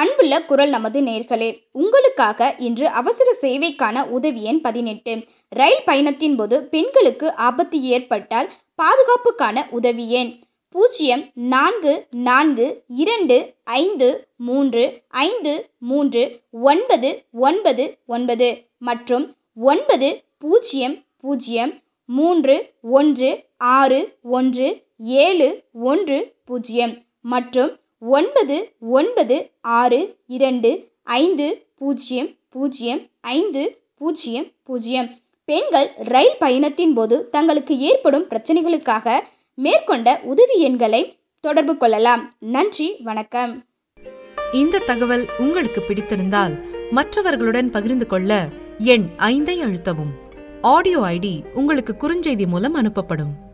அன்புள்ள குரல் நமது நேர்களே உங்களுக்காக இன்று அவசர சேவைக்கான உதவி எண் பதினெட்டு ரயில் பயணத்தின் போது பெண்களுக்கு ஆபத்து ஏற்பட்டால் பாதுகாப்புக்கான உதவி எண் பூஜ்ஜியம் நான்கு நான்கு இரண்டு ஐந்து மூன்று ஐந்து மூன்று ஒன்பது ஒன்பது ஒன்பது மற்றும் ஒன்பது பூஜ்ஜியம் பூஜ்ஜியம் மூன்று ஒன்று ஆறு ஒன்று ஏழு ஒன்று பூஜ்ஜியம் மற்றும் ஒன்பது ஒன்பது ஆறு இரண்டு ஐந்து பூஜ்ஜியம் பூஜ்ஜியம் ஐந்து பூஜ்ஜியம் பூஜ்ஜியம் பெண்கள் ரயில் பயணத்தின் போது தங்களுக்கு ஏற்படும் பிரச்சனைகளுக்காக மேற்கொண்ட உதவி எண்களை தொடர்பு கொள்ளலாம் நன்றி வணக்கம் இந்த தகவல் உங்களுக்கு பிடித்திருந்தால் மற்றவர்களுடன் பகிர்ந்து கொள்ள எண் ஐந்தை அழுத்தவும் ஆடியோ ஐடி உங்களுக்கு குறுஞ்செய்தி மூலம் அனுப்பப்படும்